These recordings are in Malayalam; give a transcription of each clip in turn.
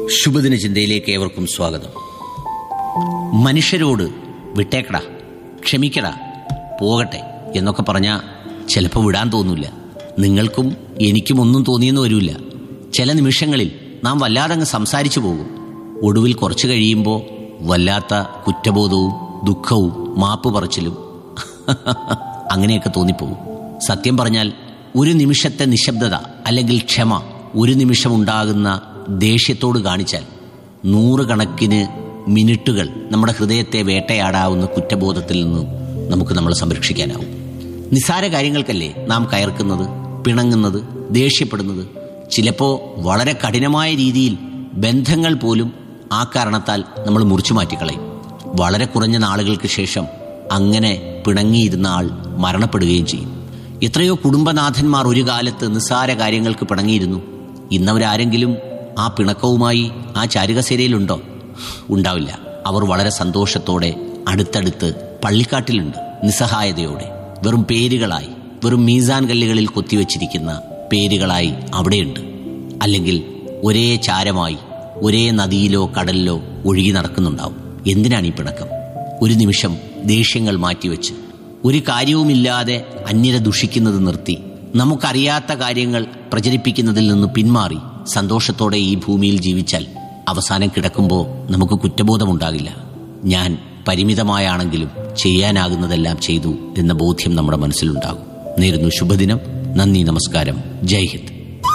ശുഭദിന ചിന്തയിലേക്ക് ഏവർക്കും സ്വാഗതം മനുഷ്യരോട് വിട്ടേക്കടാ ക്ഷമിക്കടാ പോകട്ടെ എന്നൊക്കെ പറഞ്ഞാൽ ചിലപ്പോൾ വിടാൻ തോന്നില്ല നിങ്ങൾക്കും എനിക്കും ഒന്നും തോന്നിയെന്ന് വരില്ല ചില നിമിഷങ്ങളിൽ നാം വല്ലാതങ്ങ് സംസാരിച്ചു പോകും ഒടുവിൽ കുറച്ചു കഴിയുമ്പോൾ വല്ലാത്ത കുറ്റബോധവും ദുഃഖവും മാപ്പ് പറച്ചിലും അങ്ങനെയൊക്കെ തോന്നിപ്പോകും സത്യം പറഞ്ഞാൽ ഒരു നിമിഷത്തെ നിശബ്ദത അല്ലെങ്കിൽ ക്ഷമ ഒരു നിമിഷം ഉണ്ടാകുന്ന ദേഷ്യത്തോട് കാണിച്ചാൽ നൂറുകണക്കിന് മിനിറ്റുകൾ നമ്മുടെ ഹൃദയത്തെ വേട്ടയാടാവുന്ന കുറ്റബോധത്തിൽ നിന്നും നമുക്ക് നമ്മളെ സംരക്ഷിക്കാനാവും നിസ്സാര കാര്യങ്ങൾക്കല്ലേ നാം കയർക്കുന്നത് പിണങ്ങുന്നത് ദേഷ്യപ്പെടുന്നത് ചിലപ്പോൾ വളരെ കഠിനമായ രീതിയിൽ ബന്ധങ്ങൾ പോലും ആ കാരണത്താൽ നമ്മൾ മുറിച്ചു മാറ്റിക്കളയും വളരെ കുറഞ്ഞ നാളുകൾക്ക് ശേഷം അങ്ങനെ പിണങ്ങിയിരുന്ന ആൾ മരണപ്പെടുകയും ചെയ്യും എത്രയോ കുടുംബനാഥന്മാർ ഒരു കാലത്ത് നിസ്സാര കാര്യങ്ങൾക്ക് പിണങ്ങിയിരുന്നു ഇന്നവരാരെങ്കിലും ആ പിണക്കവുമായി ആ ചാരുകസേരയിലുണ്ടോ ഉണ്ടാവില്ല അവർ വളരെ സന്തോഷത്തോടെ അടുത്തടുത്ത് പള്ളിക്കാട്ടിലുണ്ട് നിസ്സഹായതയോടെ വെറും പേരുകളായി വെറും മീസാൻ കല്ലുകളിൽ കൊത്തിവെച്ചിരിക്കുന്ന പേരുകളായി അവിടെയുണ്ട് അല്ലെങ്കിൽ ഒരേ ചാരമായി ഒരേ നദിയിലോ കടലിലോ ഒഴുകി നടക്കുന്നുണ്ടാവും എന്തിനാണ് ഈ പിണക്കം ഒരു നിമിഷം ദേഷ്യങ്ങൾ മാറ്റിവെച്ച് ഒരു കാര്യവുമില്ലാതെ അന്യരെ ദുഷിക്കുന്നത് നിർത്തി നമുക്കറിയാത്ത കാര്യങ്ങൾ പ്രചരിപ്പിക്കുന്നതിൽ നിന്ന് പിന്മാറി സന്തോഷത്തോടെ ഈ ഭൂമിയിൽ ജീവിച്ചാൽ അവസാനം കിടക്കുമ്പോൾ നമുക്ക് കുറ്റബോധമുണ്ടാകില്ല ഞാൻ പരിമിതമായാണെങ്കിലും ചെയ്യാനാകുന്നതെല്ലാം ചെയ്തു എന്ന ബോധ്യം നമ്മുടെ മനസ്സിലുണ്ടാകും നേരുന്നു ശുഭദിനം നന്ദി നമസ്കാരം ജയ് ഹിന്ദ്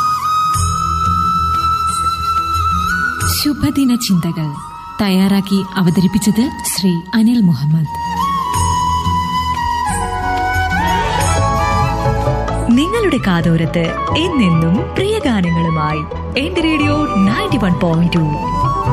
ശുഭദിന ചിന്തകൾ തയ്യാറാക്കി അവതരിപ്പിച്ചത് ശ്രീ അനിൽ മുഹമ്മദ് നിങ്ങളുടെ കാതോരത്ത് എന്നെന്നും പ്രിയ ഗാനങ്ങളുമായി എന്റെ radio ninety one point to